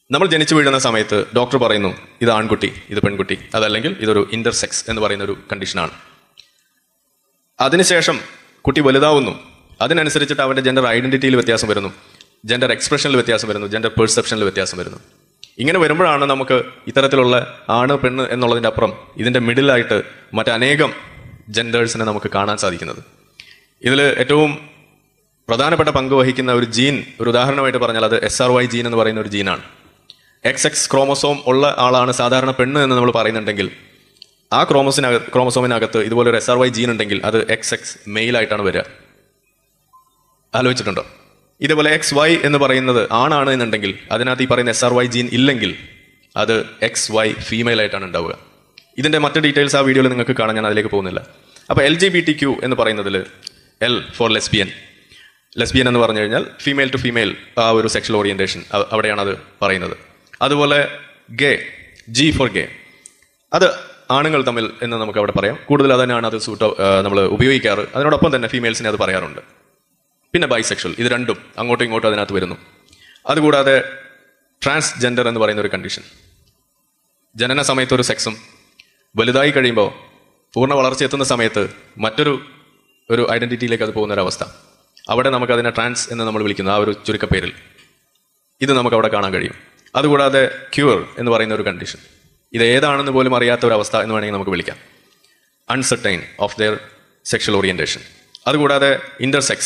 നമ്മൾ ജനിച്ചു വീഴുന്ന സമയത്ത് ഡോക്ടർ പറയുന്നു ഇത് ആൺകുട്ടി ഇത് പെൺകുട്ടി അതല്ലെങ്കിൽ ഇതൊരു ഇന്റർസെക്സ് എന്ന് പറയുന്ന ഒരു കണ്ടീഷനാണ് അതിനുശേഷം കുട്ടി വലുതാവുന്നു അതിനനുസരിച്ചിട്ട് അവന്റെ ജെൻഡർ ഐഡന്റിറ്റിയിൽ വ്യത്യാസം വരുന്നു ജെൻഡർ എക്സ്പ്രഷനിൽ വ്യത്യാസം വരുന്നു ജെൻഡർ പെർസെപ്ഷനിൽ വ്യത്യാസം വരുന്നു ഇങ്ങനെ വരുമ്പോഴാണ് നമുക്ക് ഇത്തരത്തിലുള്ള ആണ് പെണ്ണ് എന്നുള്ളതിൻ്റെ അപ്പുറം ഇതിൻ്റെ മിഡിലായിട്ട് മറ്റനേകം ജെൻഡേഴ്സിനെ നമുക്ക് കാണാൻ സാധിക്കുന്നത് ഇതിൽ ഏറ്റവും പ്രധാനപ്പെട്ട പങ്ക് വഹിക്കുന്ന ഒരു ജീൻ ഒരു ഉദാഹരണമായിട്ട് പറഞ്ഞാൽ അത് എസ് ആർ വൈ ജീൻ എന്ന് പറയുന്ന ഒരു ജീനാണ് എക്സ് എക്സ് ക്രോമസോം ഉള്ള ആളാണ് സാധാരണ പെണ്ണ് എന്ന് നമ്മൾ പറയുന്നുണ്ടെങ്കിൽ ആ ക്രോമസിനക ക്രോമസോമിനകത്ത് ഇതുപോലെ ഒരു എസ് ആർ വൈ ജീൻ ഉണ്ടെങ്കിൽ അത് എക്സ് എക്സ് മെയിലായിട്ടാണ് വരിക ആലോചിച്ചിട്ടുണ്ടോ ഇതുപോലെ എക്സ് വൈ എന്ന് പറയുന്നത് ആണാണ് എന്നുണ്ടെങ്കിൽ അതിനകത്ത് ഈ പറയുന്ന എസ് ആർ വൈ ജീൻ ഇല്ലെങ്കിൽ അത് എക്സ് വൈ ഫീമെയിൽ ആയിട്ടാണ് ഉണ്ടാവുക ഇതിന്റെ മറ്റ് ഡീറ്റെയിൽസ് ആ വീഡിയോയിൽ നിങ്ങൾക്ക് കാണാൻ ഞാൻ അതിലേക്ക് പോകുന്നില്ല അപ്പോൾ L G B T Q എന്ന് പറയുന്നതിൽ എൽ ഫോർ ലെസ്ബിയൻ ലെസ്ബിയൻ എന്ന് പറഞ്ഞു കഴിഞ്ഞാൽ ഫീമെയിൽ ടു ഫീമെയിൽ ആ ഒരു സെക്ഷൽ ഓറിയന്റേഷൻ അവിടെയാണ് അത് പറയുന്നത് അതുപോലെ ഗേ ജി ഫോർ ഗേ അത് ആണുങ്ങൾ തമ്മിൽ എന്ന് നമുക്ക് അവിടെ പറയാം കൂടുതൽ അതിനാണ് അത് സൂട്ട് നമ്മൾ ഉപയോഗിക്കാറ് അതിനോടൊപ്പം തന്നെ ഫീമെയിൽസിനെ അത് പറയാറുണ്ട് പിന്നെ ബൈസെക്ഷൽ ഇത് രണ്ടും അങ്ങോട്ടും ഇങ്ങോട്ടും അതിനകത്ത് വരുന്നു അതുകൂടാതെ ട്രാൻസ്ജെൻഡർ എന്ന് പറയുന്ന ഒരു കണ്ടീഷൻ ജനന സമയത്ത് ഒരു സെക്സും വലുതായി കഴിയുമ്പോൾ പൂർണ്ണ വളർച്ച എത്തുന്ന സമയത്ത് മറ്റൊരു ഒരു ഐഡന്റിറ്റിയിലേക്ക് അത് പോകുന്ന ഒരു അവസ്ഥ അവിടെ നമുക്ക് അതിനെ ട്രാൻസ് എന്ന് നമ്മൾ വിളിക്കുന്നു ആ ഒരു ചുരുക്കപ്പേരിൽ ഇത് നമുക്ക് അവിടെ കാണാൻ കഴിയും അതുകൂടാതെ ക്യൂർ എന്ന് പറയുന്ന ഒരു കണ്ടീഷൻ ഇത് ഏതാണെന്ന് പോലും അറിയാത്ത ഒരു അവസ്ഥ എന്ന് വേണമെങ്കിൽ നമുക്ക് വിളിക്കാം uncertain of their sexual orientation അതുകൂടാതെ ഇന്റർസെക്സ്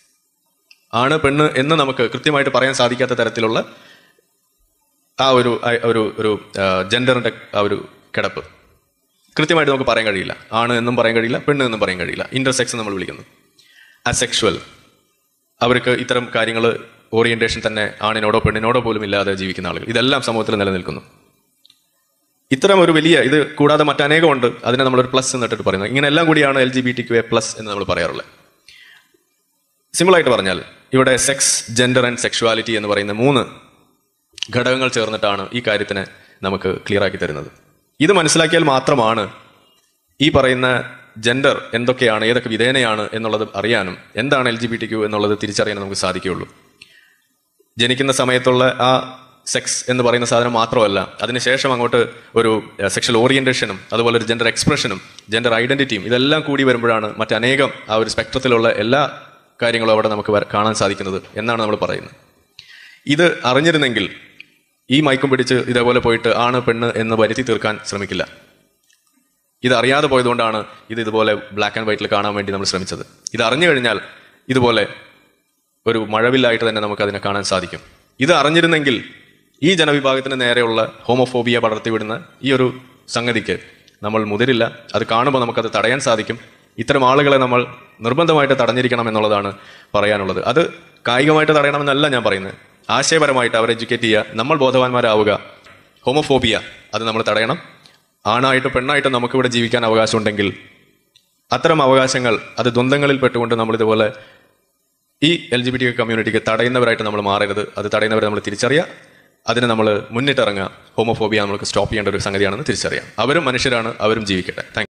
ആണ് പെണ്ണ് എന്ന് നമുക്ക് കൃത്യമായിട്ട് പറയാൻ സാധിക്കാത്ത തരത്തിലുള്ള ആ ഒരു ആ ഒരു ഒരു ജെൻഡറിന്റെ ആ ഒരു കിടപ്പ് കൃത്യമായിട്ട് നമുക്ക് പറയാൻ കഴിയില്ല ആണ് എന്നും പറയാൻ കഴിയില്ല പെണ്ണ് എന്നും പറയാൻ കഴിയില്ല ഇന്റർസെക്സ് നമ്മൾ വിളിക്കുന്നു അസെക്ഷുവൽ അവർക്ക് ഇത്തരം കാര്യങ്ങൾ ഓറിയന്റേഷൻ തന്നെ ആണിനോടോ പെണ്ണിനോടോ പോലും ഇല്ലാതെ ജീവിക്കുന്ന ആളുകൾ ഇതെല്ലാം സമൂഹത്തിൽ നിലനിൽക്കുന്നു ഇത്തരം ഒരു വലിയ ഇത് കൂടാതെ മറ്റനേകം ഉണ്ട് അതിനെ നമ്മളൊരു പ്ലസ് എന്നിട്ട് പറയുന്നത് ഇങ്ങനെ എല്ലാം കൂടിയാണ് L G B T Q A plus എന്ന് നമ്മൾ പറയാറുള്ളത് സിമ്പിളായിട്ട് പറഞ്ഞാൽ ഇവിടെ സെക്സ് ജെൻഡർ ആൻഡ് സെക്ഷുവാലിറ്റി എന്ന് പറയുന്ന മൂന്ന് ഘടകങ്ങൾ ചേർന്നിട്ടാണ് ഈ കാര്യത്തിനെ നമുക്ക് ക്ലിയർ ആക്കി തരുന്നത് ഇത് മനസ്സിലാക്കിയാൽ മാത്രമാണ് ഈ പറയുന്ന ജെൻഡർ എന്തൊക്കെയാണ് ഏതൊക്കെ വിധേനയാണ് എന്നുള്ളത് അറിയാനും എന്താണ് L G B T Q എന്നുള്ളത് തിരിച്ചറിയാനും നമുക്ക് സാധിക്കുകയുള്ളൂ ജനിക്കുന്ന സമയത്തുള്ള ആ സെക്സ് എന്ന് പറയുന്ന സാധനം മാത്രമല്ല അതിനുശേഷം അങ്ങോട്ട് ഒരു സെക്ഷൽ ഓറിയന്റേഷനും അതുപോലെ ഒരു ജെൻഡർ എക്സ്പ്രഷനും ജെൻഡർ ഐഡന്റിറ്റിയും ഇതെല്ലാം കൂടി വരുമ്പോഴാണ് മറ്റനേകം ആ ഒരു സ്പെക്ട്രത്തിലുള്ള എല്ലാ കാര്യങ്ങളും അവിടെ നമുക്ക് വര- കാണാൻ സാധിക്കുന്നത് എന്നാണ് നമ്മൾ പറയുന്നത് ഇത് അറിഞ്ഞിരുന്നെങ്കിൽ ഈ മയക്കും പിടിച്ച് ഇതേപോലെ പോയിട്ട് ആണ് പെണ്ണ് എന്ന് വരുത്തി തീർക്കാൻ ശ്രമിക്കില്ല ഇത് അറിയാതെ പോയതുകൊണ്ടാണ് ഇത് ഇതുപോലെ ബ്ലാക്ക് ആൻഡ് വൈറ്റിൽ കാണാൻ വേണ്ടി നമ്മൾ ശ്രമിച്ചത് ഇത് അറിഞ്ഞു കഴിഞ്ഞാൽ ഇതുപോലെ ഒരു മഴവില്ലായിട്ട് തന്നെ നമുക്ക് അതിനെ കാണാൻ സാധിക്കും ഇത് അറിഞ്ഞിരുന്നെങ്കിൽ ഈ ജനവിഭാഗത്തിന് നേരെയുള്ള ഹോമോഫോബിയ പടർത്തിവിടുന്ന ഈ ഒരു സംഗതിക്ക് നമ്മൾ മുതിരില്ല അത് കാണുമ്പോൾ നമുക്കത് തടയാൻ സാധിക്കും ഇത്തരം ആളുകളെ നമ്മൾ നിർബന്ധമായിട്ട് തടഞ്ഞിരിക്കണം എന്നുള്ളതാണ് പറയാനുള്ളത് അത് കായികമായിട്ട് തടയണമെന്നല്ല ഞാൻ പറയുന്നത് ആശയപരമായിട്ട് അവരെ എഡ്യൂക്കേറ്റ് ചെയ്യുക നമ്മൾ ബോധവാന്മാരാവുക ഹോമോഫോബിയ അത് നമ്മൾ തടയണം ആണായിട്ടും പെണ്ണായിട്ടും നമുക്കിവിടെ ജീവിക്കാൻ അവകാശമുണ്ടെങ്കിൽ അത്തരം അവകാശങ്ങൾ അത് ദ്വന്ദ്ങ്ങളിൽ പെട്ടുകൊണ്ട് നമ്മൾ ഇതുപോലെ ഈ എൽ ജി ബി ടി കമ്മ്യൂണിറ്റിക്ക് തടയുന്നവരായിട്ട് നമ്മൾ മാറരുത് അത് തടയുന്നവരെ നമ്മൾ തിരിച്ചറിയുക അതിന് നമ്മൾ മുന്നിട്ടിറങ്ങുക ഹോമോഫോബിയ നമുക്ക് സ്റ്റോപ്പ് ചെയ്യേണ്ട ഒരു സംഗതിയാണെന്ന് തിരിച്ചറിയാം അവരും മനുഷ്യരാണ് അവരും ജീവിക്കട്ടെ താങ്ക്